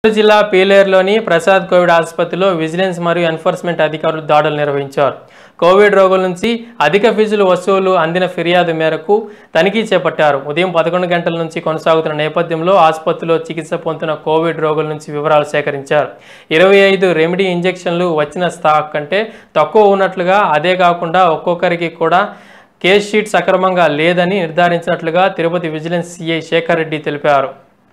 చిత్తూరు జిల్లా పీలేరులోని ప్రసాద్ కోవిడ్ ఆసుపత్రిలో విజిలెన్స్ మరియు ఎన్ఫోర్స్మెంట్ అధికారులు దాడులు నిర్వహించారు కోవిడ్ రోగుల నుంచి అధిక ఫీజులు వసూలు అందిన ఫిర్యాదు మేరకు తనిఖీ చేపట్టారు ఉదయం పదకొండు గంటల నుంచి కొనసాగుతున్న నేపథ్యంలో ఆసుపత్రిలో చికిత్స పొందుతున్న కోవిడ్ రోగుల నుంచి వివరాలు సేకరించారు ఇరవై ఐదు రెమెడీ ఇంజెక్షన్లు వచ్చిన స్టాక్ కంటే తక్కువ ఉన్నట్లుగా అదే కాకుండా ఒక్కొక్కరికి కూడా కేస్ షీట్ సక్రమంగా లేదని నిర్ధారించినట్లుగా తిరుపతి విజిలెన్స్ సిఐ శేఖర్ రెడ్డి తెలిపారు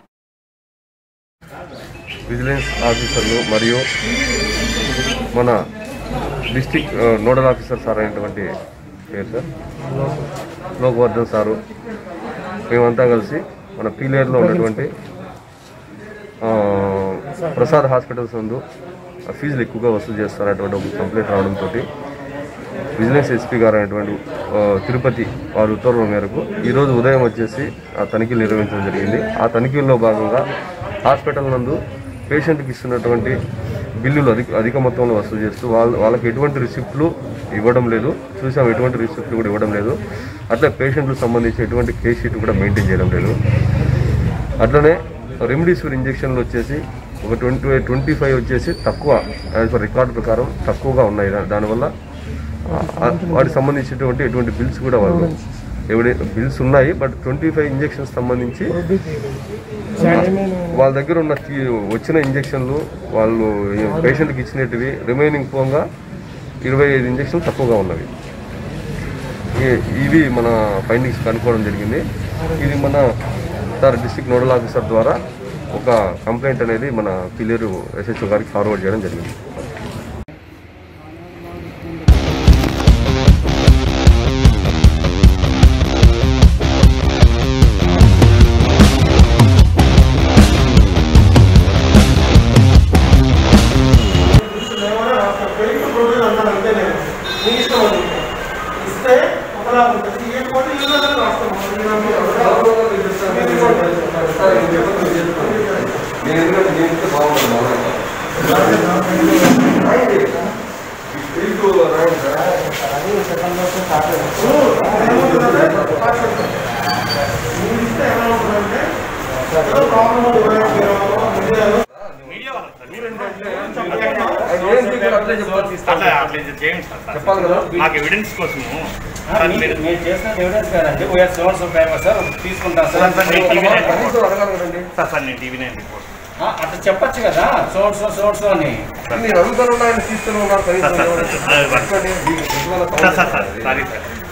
విజిలెన్స్ ఆఫీసర్లు మరియు మన డిస్టిక్ ఆ, నోడల్ ఆఫీసర్ సార్ అయినటువంటి పేరు సార్ లోకవర్ధన్ సారు మేమంతా కలిసి మన పీలేరులో ఉన్నటువంటి ఆ, ప్రసాద్ హాస్పిటల్స్ నందు ఆ ఫీజులు ఎక్కువగా వసూలు చేస్తారనేటువంటి ఒక కంప్లైంట్ రావడంతో విజిలెన్స్ ఎస్పీ గారు అయినటువంటి ఆ, తిరుపతి వారి ఉత్తర్వుల మేరకు ఈరోజు ఉదయం వచ్చేసి ఆ తనిఖీలు నిర్వహించడం జరిగింది ఆ తనిఖీల్లో భాగంగా హాస్పిటల్ నందు పేషెంట్కి ఇస్తున్నటువంటి బిల్లులు అధిక అధిక మొత్తంలో వసూలు చేస్తూ వాళ్ళు వాళ్ళకి ఎటువంటి రిసిప్ట్లు ఇవ్వడం లేదు చూసాం ఎటువంటి రిసిప్ట్లు కూడా ఇవ్వడం లేదు అట్లా పేషెంట్లకు సంబంధించి ఎటువంటి కేస్ షీట్ కూడా మెయింటైన్ చేయడం లేదు అట్లనే రెమ్డీసివిర్ ఇంజెక్షన్లు వచ్చేసి ఒక ట్వంటీ ట్వంటీ ఫైవ్ వచ్చేసి తక్కువ యాజ్ పర్ రికార్డు ప్రకారం తక్కువగా ఉన్నాయి దా- దానివల్ల ఆ, వాటికి సంబంధించినటువంటి ఎటువంటి బిల్స్ కూడా వాళ్ళు ఎవరి బిల్స్ ఉన్నాయి బట్ ట్వంటీ ఫైవ్ ఇంజెక్షన్స్ సంబంధించి వాళ్ళ దగ్గర ఉన్న తీ- వచ్చిన ఇంజెక్షన్లు వాళ్ళు పేషెంట్కి ఇచ్చినట్టువి రిమైనింగ్ పోగా ఇరవై ఐదు ఇంజక్షన్లు తక్కువగా ఉన్నవి ఈ- ఇవి మన ఫైండింగ్స్ కనుక్కోవడం జరిగింది ఇది మన సార్ డిస్ట్రిక్ట్ నోడల్ ఆఫీసర్ ద్వారా ఒక కంప్లైంట్ అనేది మన పిల్లేరు ఎస్హెచ్ఓ గారికి ఫార్వర్డ్ చేయడం జరిగింది ఇస్తే ఒకలా ఉంటుంది ఇవ్వకపోతే ఇవ్వదని ఇస్తే ఎలా ఉంటుందంటే ఏదో ప్రాబ్లం అట్లా అట్లా ఇది చేయండి సార్ సార్. మాకు ఎవిడెన్స్ కోసము సార్ మీరు మీరు చేసిన ఎవిడెన్స్ కదండి వైఎస్ సోర్స్ ఫేమస్ సార్ తీసుకుంటాం సార్ సార్, నేను టీవీ నైన్ రిపోర్ట్ కనీసం అడగాలి కదండి సార్ సార్ నేను టీవీ నైన్ రిపోర్ట్ ఆ, అట్లా చెప్పొచ్చు కదా సోర్స్ సోర్స్ అని మీరు అడుగుతారు తీసుకుని ఉన్నారు సార్ కనీసం సార్ ఎవరైనా సార్, సార్ చెప్పండి. మీకు ఎటువంటి సార్ సార్ సార్ సమస్య సారీ సార్